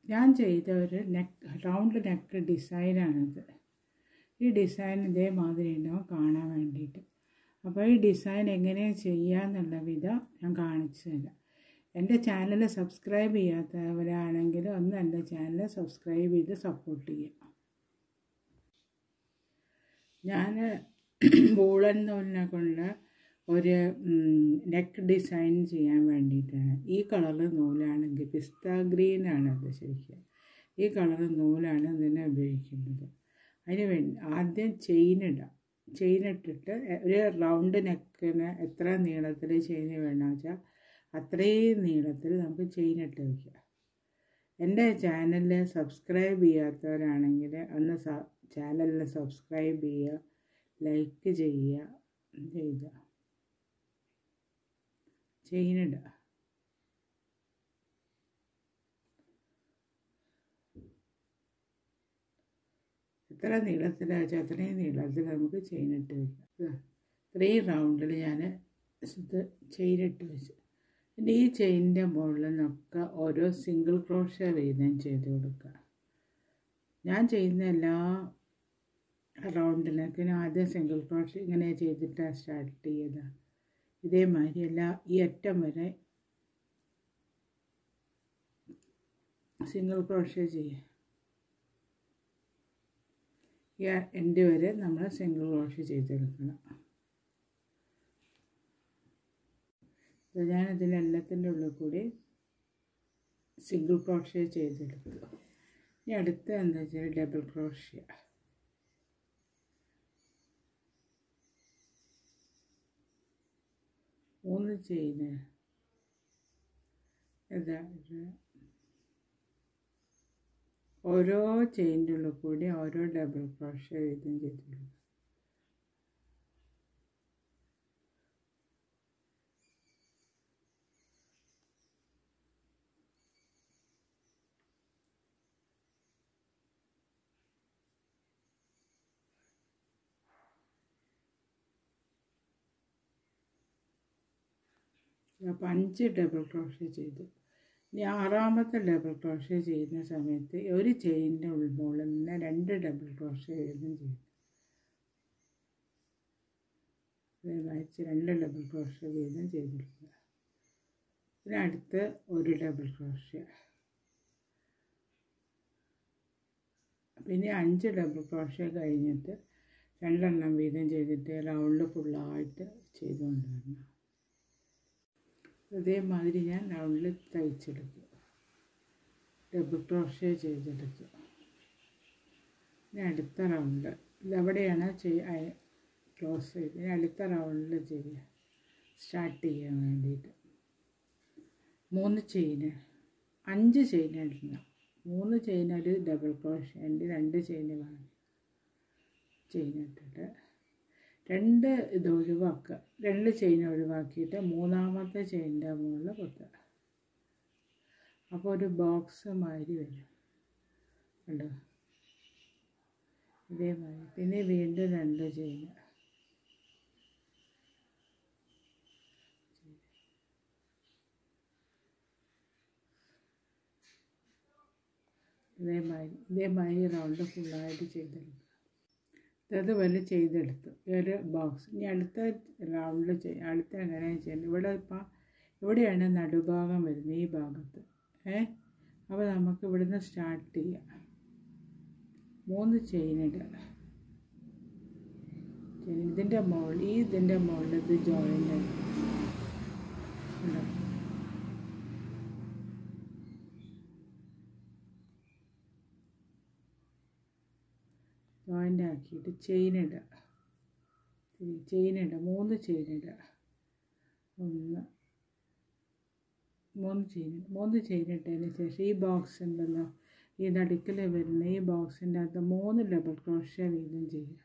ഞാൻ ചെയ്ത ഒരു നെക്ക് റൗണ്ട് നെക്ക് ഡിസൈനാണിത് ഈ ഡിസൈൻ ഇതേമാതിരി ഉണ്ടാവും കാണാൻ വേണ്ടിയിട്ട് അപ്പോൾ ഈ ഡിസൈൻ എങ്ങനെ ചെയ്യാന്നുള്ള വിധം ഞാൻ കാണിച്ചു തരാം എൻ്റെ ചാനൽ സബ്സ്ക്രൈബ് ചെയ്യാത്തവരാണെങ്കിൽ ഒന്ന് എൻ്റെ ചാനൽ സബ്സ്ക്രൈബ് ചെയ്ത് സപ്പോർട്ട് ചെയ്യുക ഞാൻ വൂളൻ നൂലിനെ കൊണ്ട് ഒരു നെക്ക് ഡിസൈൻ ചെയ്യാൻ വേണ്ടിയിട്ടാണ് ഈ കളറ് നൂലാണെങ്കിൽ പിസ്ത ഗ്രീനാണത് ശരിക്കും ഈ കളറ് നൂലാണ് ഇതിനെ ഉപയോഗിക്കുന്നത് അതിന് വേണ്ടി ആദ്യം ചെയിൻ ഇടാം ചെയിൻ ഇട്ടിട്ട് ഒരു റൗണ്ട് നെക്കിന് എത്ര നീളത്തിൽ ചെയിൻ വേണമെന്ന് വെച്ചാൽ അത്രയും നീളത്തിൽ നമുക്ക് ചെയിൻ ഇട്ട് വയ്ക്കാം എൻ്റെ ചാനൽ സബ്സ്ക്രൈബ് ചെയ്യാത്തവരാണെങ്കിൽ ഒന്ന് ചാനലിൽ സബ്സ്ക്രൈബ് ചെയ്യുക ലൈക്ക് ചെയ്യുക ചെയ്യുക ചെയിനിടുക എത്ര നീളത്തിലാ വെച്ചാൽ അത്രയും നീളത്തിൽ നമുക്ക് ചെയിനിട്ട് വയ്ക്കാം ഇത്രയും റൗണ്ടിൽ ഞാൻ ഇത് ചെയിനിട്ട് വെച്ചു പിന്നെ ഈ ചെയിനിൻ്റെ മുകളിൽ നിന്നൊക്കെ ഓരോ സിംഗിൾ ക്രോഷ വീതം ചെയ്ത് കൊടുക്കുക ഞാൻ ചെയ്യുന്ന എല്ലാ റൗണ്ടിനൊക്കെ ആദ്യം സിംഗിൾ ക്രോഷ ഇങ്ങനെ ചെയ്തിട്ടാണ് സ്റ്റാർട്ട് ചെയ്തത് ഇതേമാതിരി എല്ലാ ഈ അറ്റം വരെ സിംഗിൾ ക്രോഷ ചെയ്യുക ഈ എൻഡ് വരെ നമ്മൾ സിംഗിൾ ക്രോഷ ചെയ്തെടുക്കണം ഞാൻ ഇതിലെല്ലാത്തിൻ്റെ ഉള്ളിൽ കൂടി സിംഗിൾ ക്രോഷ ചെയ്തെടുത്തു ഇനി അടുത്ത എന്താ വെച്ചാൽ ഡബിൾ ക്രോഷ മൂന്ന് ചെയിന് ഇതാ ഓരോ ചെയിൻ്റെ ഉള്ളിൽ കൂടി ഓരോ ഡബിൾ ക്രോഷ വീതം ചെയ്തിട്ടുണ്ട് അപ്പോൾ അഞ്ച് ഡബിൾ ക്രോഷ ചെയ്തു ഇനി ആറാമത്തെ ഡബിൾ ക്രോഷ ചെയ്യുന്ന സമയത്ത് ഒരു ചെയിനിൻ്റെ ഉൾമുകളിൽ നിന്ന് രണ്ട് ഡബിൾ ക്രോഷ വീതം ചെയ്തു വായിച്ച് രണ്ട് ഡബിൾ ക്രോഷ വീതം ചെയ്തെടുക്കുക പിന്നെ അടുത്ത് ഒരു ഡബിൾ ക്രോഷ പിന്നെ അഞ്ച് ഡബിൾ ക്രോഷ കഴിഞ്ഞിട്ട് രണ്ടെണ്ണം വീതം ചെയ്തിട്ട് റൗണ്ട് ഫുള്ളായിട്ട് ചെയ്തുകൊണ്ട് വരണം അതേമാതിരി ഞാൻ റൗണ്ടിൽ തയ്ച്ചെടുക്കും ഡബിൾ ക്രോഷേ ചെയ്തെടുക്കും ഇനി അടുത്ത റൗണ്ട് ഇതവിടെയാണ് ചെയ് ക്ലോസ് ചെയ്ത് ഇനി അടുത്ത റൗണ്ടിൽ ചെയ്യുക സ്റ്റാർട്ട് ചെയ്യാൻ വേണ്ടിയിട്ട് മൂന്ന് ചെയിന് അഞ്ച് ചെയിൻ ഇടണം മൂന്ന് ചെയിൻ ഒരു ഡബിൾ ക്രോഷ് ഉണ്ട് രണ്ട് ചെയിൻ കാണും ചെയിൻ ഇട്ടിട്ട് രണ്ട് ഇത് ഒഴിവാക്കുക രണ്ട് ചെയിൻ ഒഴിവാക്കിയിട്ട് മൂന്നാമത്തെ ചെയിനിൻ്റെ മുകളിൽ കുത്തുക അപ്പോൾ ഒരു ബോക്സ് മാതിരി വരും കണ്ടോ ഇതേമാതിരി പിന്നെ വീണ്ടും രണ്ട് ചെയിൻ ഇതേമാതിരി ഇതേമാതിരി റൗണ്ട് ഫുള്ളായിട്ട് ചെയ്തെടുക്കുക അതുപോലെ ചെയ്തെടുത്തു ഒരു ബോക്സ് ഇനി അടുത്ത റൗണ്ടിൽ ചെയ്യ അടുത്ത എങ്ങനെയാണ് ചെയ്യുന്നത് ഇവിടെ ഇപ്പം ഇവിടെയാണ് നടുഭാഗം വരുന്നത് ഈ ഭാഗത്ത് ഏ അപ്പോൾ നമുക്ക് ഇവിടുന്ന് സ്റ്റാർട്ട് ചെയ്യാം മൂന്ന് ചെയിനിടുക ഇതിൻ്റെ മുകളിൽ ഈ ഇതിൻ്റെ മുകളിൽ ഇത് ജോയിൻ്റ് ഉണ്ടോ ജോയിൻ്റ് ആക്കിയിട്ട് ചെയിൻ ഇടുക ചെയിൻ ഇടുക മൂന്ന് ചെയിൻ ഇടുക ഒന്ന് മൂന്ന് ചെയിൻ മൂന്ന് ചെയിൻ ഇട്ടതിന് ശേഷം ഈ ബോക്സ് ഉണ്ടല്ലോ ഈ നടുക്കിൽ വരുന്ന ഈ ബോക്സിൻ്റെ അകത്ത് മൂന്ന് ഡബിൾ ക്രോഷ വീതം ചെയ്യുക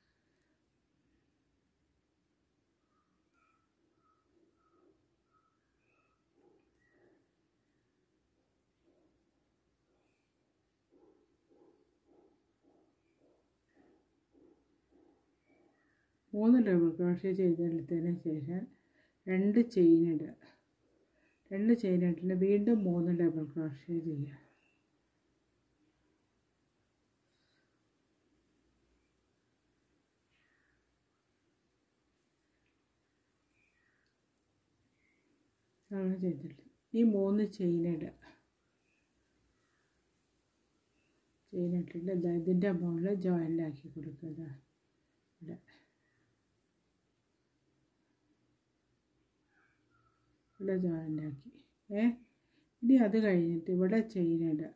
മൂന്ന് ഡബിൾ ക്രോഷ്യ ചെയ്തെടുത്തതിന് ശേഷം രണ്ട് ചെയിൻ ഇടുക രണ്ട് ചെയിൻ ഇട്ടിട്ട് വീണ്ടും മൂന്ന് ഡബിൾ ക്രോഷ്യ ചെയ്യുക സോൾവ് ചെയ്തിട്ട് ഈ മൂന്ന് ചെയിൻ ഇടുക ചെയിൻ ഇട്ടിട്ട് ഇതാ ഇതിൻ്റെ മുകളിൽ ജോയിൻ്റ് ആക്കി കൊടുക്കുക ഇതാ ഇവിടെ ഇവിടെ ജോയിൻ്റ് ആക്കി ഏ ഇനി അത് കഴിഞ്ഞിട്ട് ഇവിടെ ചെയിൻ ഇടുക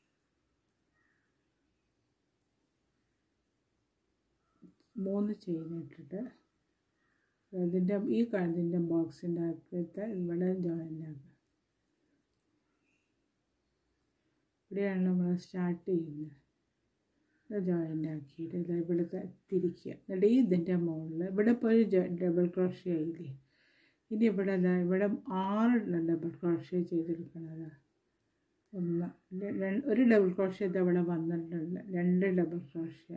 മൂന്ന് ചെയിൻ ഇട്ടിട്ട് അതിൻ്റെ ഈ കാണുന്നതിൻ്റെ ബോക്സിൻ്റെ അകത്തെ ഇവിടെ ജോയിൻ്റ് ആക്കുക ഇവിടെയാണ് നമ്മൾ സ്റ്റാർട്ട് ചെയ്യുന്നത് ഇത് ജോയിൻ്റ് ആക്കിയിട്ട് ഇത് ഇവിടുത്തെ തിരിക്കുക എന്നിട്ട് ഈ ഇതിൻ്റെ മുകളിൽ ഇവിടെ ഇപ്പോൾ ഒരു ഡബിൾ ക്രോഷ്യ ആയില്ലേ ഇനി ഇവിടെ ഇതാ ഇവിടെ ആറ് ഡബിൾ ക്രോഷ്യ ചെയ്തെടുക്കണത് ഒന്ന് ര- ഒരു ഡബിൾ ക്രോഷ്യ ഇത് ഇവിടെ വന്നിട്ടുണ്ട് രണ്ട് ഡബിൾ ക്രോഷ്യ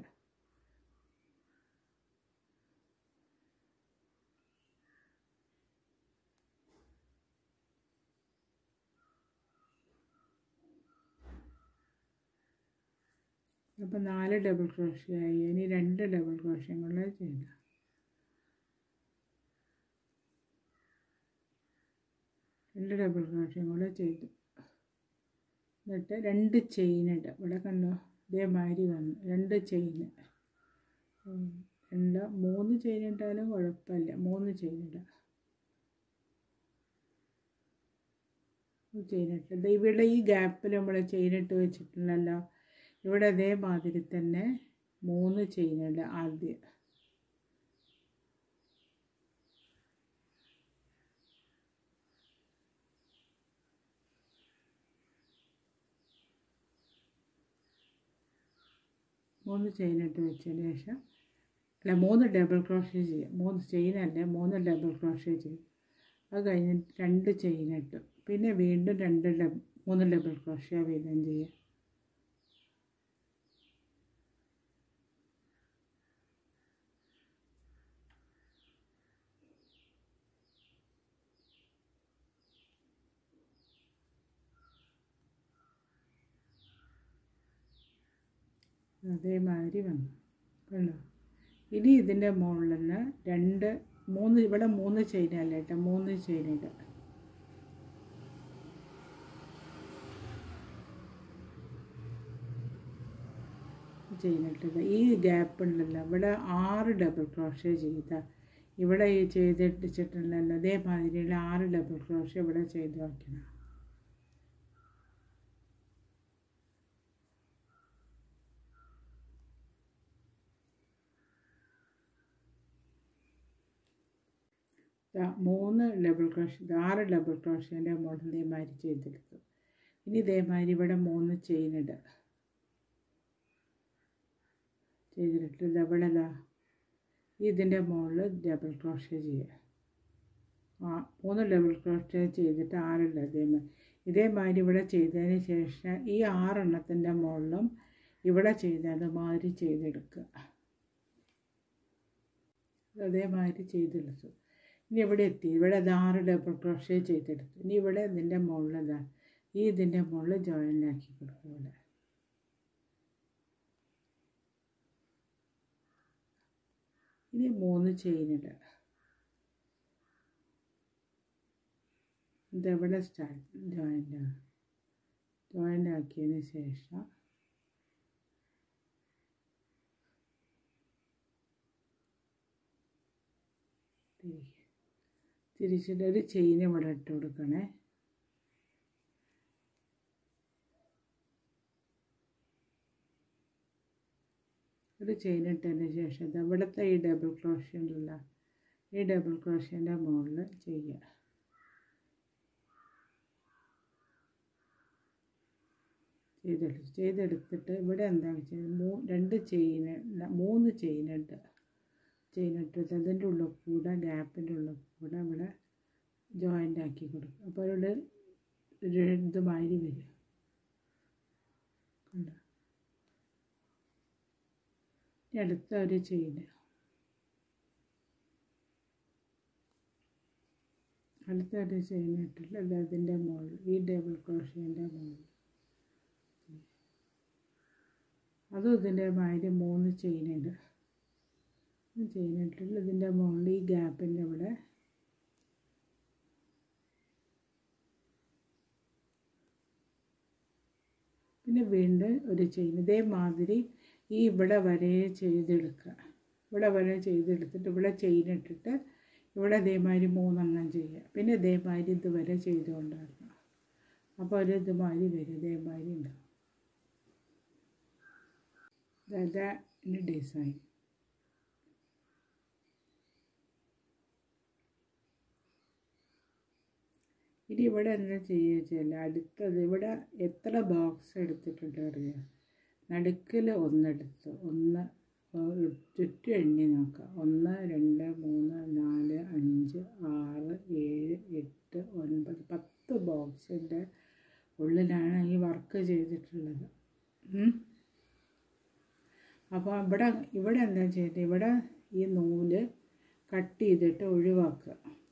അപ്പോൾ നാല് ഡബിൾ ക്രോഷ്യ ആയി ഇനി രണ്ട് ഡബിൾ ക്രോഷ്യം കൂടെ ചെയ്യണം രണ്ട് ഡബിൾ ക്രോഷ്യം കൂടെ ചെയ്തു എന്നിട്ട് രണ്ട് ചെയിൻ ഇടുക ഇവിടെ കണ്ടോ ഇതേമാതിരി വന്നു രണ്ട് ചെയിൻ രണ്ട് മൂന്ന് ചെയിൻ ഇട്ടാലും കുഴപ്പമില്ല മൂന്ന് ചെയിൻ ഇടുക ചെയിൻ ഇട്ട് ഇവിടെ ഈ ഗ്യാപ്പിൽ നമ്മൾ ചെയിൻ ഇട്ട് വെച്ചിട്ടുണ്ടല്ലോ ഇവിടെ അതേമാതിരി തന്നെ മൂന്ന് ചെയിനുണ്ട് ആദ്യം മൂന്ന് ചെയിനിട്ട് വെച്ചതിന് ശേഷം അല്ല മൂന്ന് ഡബിൾ ക്രോഷ്യ ചെയ്യാം മൂന്ന് ചെയിനല്ല മൂന്ന് ഡബിൾ ക്രോഷ്യ ചെയ്യും അത് കഴിഞ്ഞിട്ട് രണ്ട് ചെയിനിട്ട് പിന്നെ വീണ്ടും രണ്ട് ഡബ് മൂന്ന് ഡബിൾ ക്രോഷ്യ വീതം ചെയ്യാം അതേമാതിരി വന്നു കണ്ടോ ഇനി ഇതിൻ്റെ മുകളിൽ നിന്ന് രണ്ട് മൂന്ന് ഇവിടെ മൂന്ന് ചെയിനല്ല കേട്ടോ മൂന്ന് ചെയിനിട്ട് ചെയിനിട്ടത് ഈ ഗ്യാപ്പ് ഉണ്ടല്ലോ ഇവിടെ ആറ് ഡബിൾ ക്രോഷ്യ ചെയ്ത ഇവിടെ ഈ ചെയ്തിട്ടിട്ടുണ്ടല്ലോ അതേമാതിരിയുള്ള ആറ് ഡബിൾ ക്രോഷ്യ ഇവിടെ ചെയ്ത് വയ്ക്കണം ദാ മൂന്ന് ഡബിൾ ക്രോഷ്യ ആറ് ഡബിൾ ക്രോഷ്യൻ്റെ മുകളിൽ ഇതേമാതിരി ചെയ്തെടുത്തു ഇനി ഇതേമാതിരി ഇവിടെ മൂന്ന് ചെയിൻ ഇടുക ചെയ്തിട്ട് ഇത് ഇവിടെ ഇതാ ഇതിൻ്റെ മുകളിൽ ഡബിൾ ക്രോഷ്യ ചെയ്യുക ആ മൂന്ന് ഡബിൾ ക്രോഷ്യ ചെയ്തിട്ട് ആറില്ല ഇതേമാതിരി ഇതേമാതിരി ഇവിടെ ചെയ്തതിന് ശേഷം ഈ ആറെണ്ണത്തിൻ്റെ മുകളിലും ഇവിടെ ചെയ്ത് അതുമാതിരി ചെയ്തെടുക്കുക അതേമാതിരി ചെയ്തെടുത്തു ഇനി ഇവിടെ എത്തി ഇവിടെ അത് ആറ് ഡബിൾ ക്രോഷ്യ ചെയ്തെടുത്തു ഇനി ഇവിടെ ഇതിൻ്റെ മുകളിൽ ഇതാ ഈ ഇതിൻ്റെ മുകളിൽ ജോയിൻ്റ് ആക്കി കൊടുക്കും ഇവിടെ ഇനി മൂന്ന് ചെയിനിടുക ഇതെവിടെ സ്റ്റാർട്ട് ജോയിൻ്റ് ജോയിൻ്റ് ആക്കിയതിന് ശേഷം തിരിക്കുക തിരിച്ചിട്ട് ഒരു ചെയിൻ ഇവിടെ ഇട്ട് കൊടുക്കണേ ഒരു ചെയിൻ ഇട്ടതിന് ശേഷം ഇത് ഇവിടുത്തെ ഈ ഡബിൾ ക്രോഷ്യ ഉണ്ടല്ലോ ഈ ഡബിൾ ക്രോഷ്യൻ്റെ മുകളിൽ ചെയ്യുക ചെയ്തെടുത്ത് ചെയ്തെടുത്തിട്ട് ഇവിടെ എന്താണെന്ന് വെച്ചാൽ മൂ രണ്ട് ചെയിൻ മൂന്ന് ചെയിൻ ഇട്ട് ചെയിൻ ഇട്ടിട്ട് അതിൻ്റെ ഉള്ളിൽ കൂടെ ഗ്യാപ്പിൻ്റെ ഉള്ളിൽ കൂടെ ഇവിടെ ജോയിൻ്റ് ആക്കി കൊടുക്കും അപ്പോൾ അവിടെ ഒരു ഇത് മാതിരി വരും കണ്ടോ ഇനി അടുത്ത ഒരു ചെയിൻ അടുത്ത ഒരു ചെയിൻ ഇട്ടിട്ട് അത് അതിൻ്റെ മുകളിൽ ഈ ഡബിൾ ക്രോഷ്യൻ്റെ മുകളിൽ അതും ഇതിൻ്റെ മാതിരി മൂന്ന് ചെയിനുണ്ട് ചെയിൻ ഇട്ടിട്ട് ഇതിൻ്റെ മുകളിൽ ഈ ഗ്യാപ്പിൻ്റെ ഇവിടെ പിന്നെ വീണ്ടും ഒരു ചെയിൻ ഇതേമാതിരി ഈ ഇവിടെ വരെ ചെയ്തെടുക്കുക ഇവിടെ വരെ ചെയ്തെടുത്തിട്ട് ഇവിടെ ചെയിൻ ഇട്ടിട്ട് ഇവിടെ ഇതേമാതിരി മൂന്നെണ്ണം ചെയ്യുക പിന്നെ ഇതേമാതിരി ഇതുവരെ ചെയ്തുകൊണ്ടായിരുന്നു അപ്പോൾ ഒരു ഇതുമാതിരി വരും ഇതേമാതിരി ഉണ്ടാവും അതാണ് ഡിസൈൻ ഇനി ഇവിടെ എന്താ ചെയ്യുക വെച്ചാൽ അടുത്തത് ഇവിടെ എത്ര ബോക്സ് എടുത്തിട്ടുണ്ട് അറിയാം നടുക്കിൽ ഒന്നെടുത്ത് ഒന്ന് ചുറ്റും എണ്ണി നോക്കാം ഒന്ന് രണ്ട് മൂന്ന് നാല് അഞ്ച് ആറ് ഏഴ് എട്ട് ഒൻപത് പത്ത് ബോക്സിൻ്റെ ഉള്ളിലാണ് ഈ വർക്ക് ചെയ്തിട്ടുള്ളത് അപ്പോൾ ഇവിടെ ഇവിടെ എന്താ ചെയ്തത് ഇവിടെ ഈ നൂല് കട്ട് ചെയ്തിട്ട് ഒഴിവാക്കുക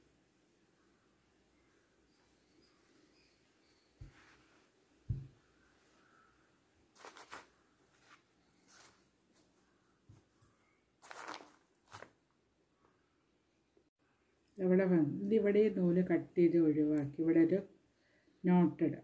ഇവിടെ വന്ന് ഇതിവിടെ ഈ നൂല് കട്ട് ചെയ്ത് ഒഴിവാക്കി ഇവിടെ ഒരു നോട്ടിടുക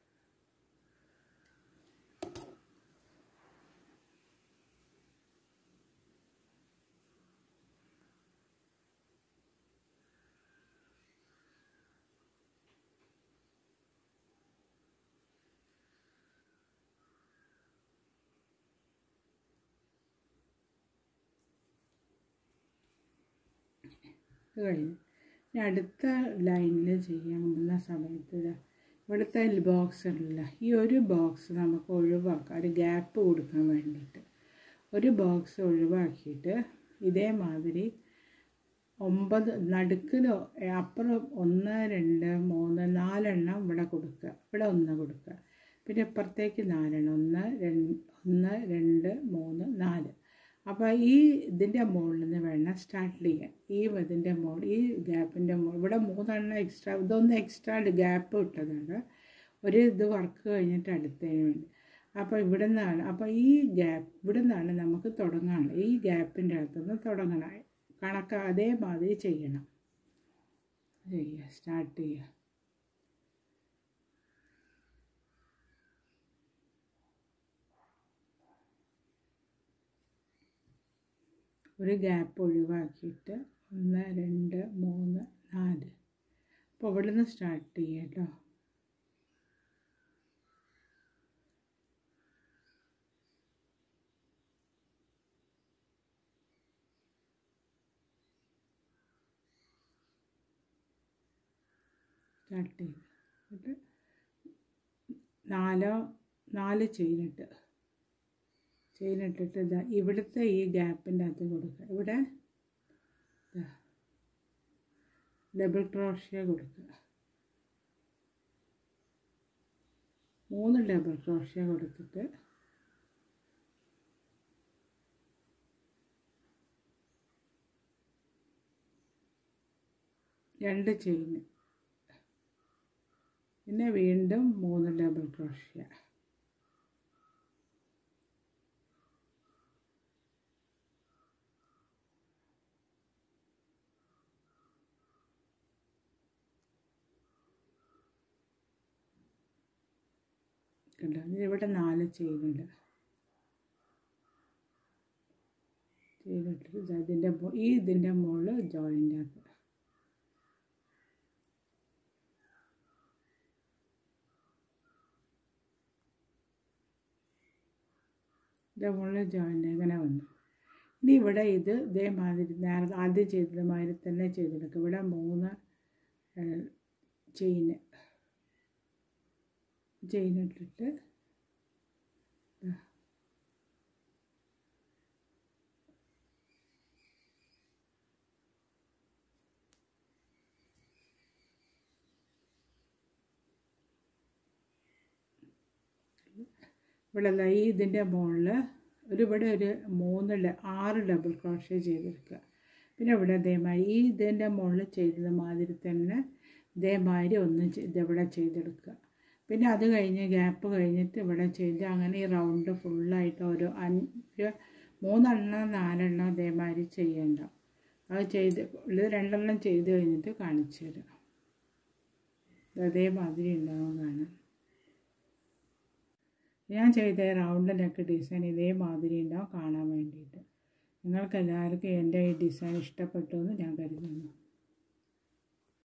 ഇത് കഴിഞ്ഞു ഇനി അടുത്ത ലൈനിൽ ചെയ്യാൻ പോകുന്ന സമയത്ത് ഇതാ ഇവിടുത്തെ ബോക്സ് ഉണ്ടല്ലോ ഈ ഒരു ബോക്സ് നമുക്ക് ഒഴിവാക്കാം ഒരു ഗ്യാപ്പ് കൊടുക്കാൻ വേണ്ടിയിട്ട് ഒരു ബോക്സ് ഒഴിവാക്കിയിട്ട് ഇതേമാതിരി ഒമ്പത് നടുക്കിലോ അപ്പുറം ഒന്ന് രണ്ട് മൂന്ന് നാലെണ്ണം ഇവിടെ കൊടുക്കുക ഇവിടെ ഒന്ന് കൊടുക്കുക പിന്നെ ഇപ്പുറത്തേക്ക് നാലെണ്ണം ഒന്ന് രണ്ട് ഒന്ന് രണ്ട് മൂന്ന് നാല് അപ്പോൾ ഈ ഇതിൻ്റെ മുകളിൽ നിന്ന് വേണം സ്റ്റാർട്ട് ചെയ്യാൻ ഈ ഇതിൻ്റെ മുകളിൽ ഈ ഗ്യാപ്പിൻ്റെ മുകളിൽ ഇവിടെ മൂന്നെണ്ണം എക്സ്ട്രാ ഇതൊന്ന് എക്സ്ട്രാ ഗ്യാപ്പ് ഇട്ടതാണ് ഒരു ഇത് വർക്ക് കഴിഞ്ഞിട്ട് അടുത്തതിന് വേണ്ടി അപ്പോൾ ഇവിടെ നിന്നാണ് അപ്പോൾ ഈ ഗ്യാപ്പ് ഇവിടെ നിന്നാണ് നമുക്ക് തുടങ്ങാനുള്ളത് ഈ ഗ്യാപ്പിൻ്റെ അകത്തുനിന്ന് തുടങ്ങണം കണക്ക് അതേമാതിരി ചെയ്യണം ചെയ്യുക സ്റ്റാർട്ട് ചെയ്യുക ഒരു ഗ്യാപ്പ് ഒഴിവാക്കിയിട്ട് ഒന്ന് രണ്ട് മൂന്ന് നാല് അപ്പോൾ ഇവിടെ നിന്ന് സ്റ്റാർട്ട് ചെയ്യുക കേട്ടോ സ്റ്റാർട്ട് ചെയ്ത് എന്നിട്ട് നാലോ നാല് ചെയിനിട്ട് ചെയിനിട്ടിട്ട് ഇതാ ഇവിടുത്തെ ഈ ഗ്യാപ്പിൻ്റെ അകത്ത് കൊടുക്കുക ഇവിടെ ഡബിൾ ക്രോഷ്യ കൊടുക്കുക മൂന്ന് ഡബിൾ ക്രോഷ്യ കൊടുത്തിട്ട് രണ്ട് ചെയിന് പിന്നെ വീണ്ടും മൂന്ന് ഡബിൾ ക്രോഷ്യ കണ്ടോ ഇവിടെ നാല് ചെയിനുണ്ട് ചെയിനിട്ടിട്ട് ഇതിൻ്റെ ഈ ഇതിൻ്റെ മുകളിൽ ജോയിൻ്റ് ആക്കുക ഇതിൻ്റെ മുകളിൽ ജോയിൻ്റ് ഇങ്ങനെ വന്നു ഇനി ഇവിടെ ഇത് ഇതേമാതിരി നേരത്തെ ആദ്യം ചെയ്തതുമാതിരി തന്നെ ചെയ്തെടുക്കുക ഇവിടെ മൂന്ന് ചെയിന് ചെയിനിട്ടിട്ട് ഇവിടെ ഈ ഇതിൻ്റെ മുകളിൽ ഒരു ഇവിടെ ഒരു മൂന്ന് ഡ- ആറ് ഡബിൾ ക്രോഷ്യ ചെയ്തെടുക്കുക പിന്നെ ഇവിടെ ഇതേമാതിരി ഈ ഇതിൻ്റെ മുകളിൽ ചെയ്തത് മാതിരി തന്നെ ഇതേമാതിരി ഒന്ന് ചെ- ഇതിവിടെ ചെയ്തെടുക്കുക പിന്നെ അത് കഴിഞ്ഞ് ഗ്യാപ്പ് കഴിഞ്ഞിട്ട് ഇവിടെ ചെയ്ത് അങ്ങനെ ഈ റൗണ്ട് ഫുള്ളായിട്ട് ഒരു അഞ്ച് മൂന്നെണ്ണം നാലെണ്ണം ഇതേമാതിരി ചെയ്യേണ്ട അത് ചെയ്ത് ഇത് രണ്ടെണ്ണം ചെയ്ത് കഴിഞ്ഞിട്ട് കാണിച്ചു തരാം ഇത് അതേമാതിരി ഉണ്ടാവും കാണാൻ ഞാൻ ചെയ്ത റൗണ്ട് നെക്ക് ഡിസൈൻ ഇതേമാതിരി ഉണ്ടാവും കാണാൻ വേണ്ടിയിട്ട് നിങ്ങൾക്ക് എല്ലാവർക്കും എൻ്റെ ഈ ഡിസൈൻ ഇഷ്ടപ്പെട്ടു എന്ന് ഞാൻ കരുതുന്നു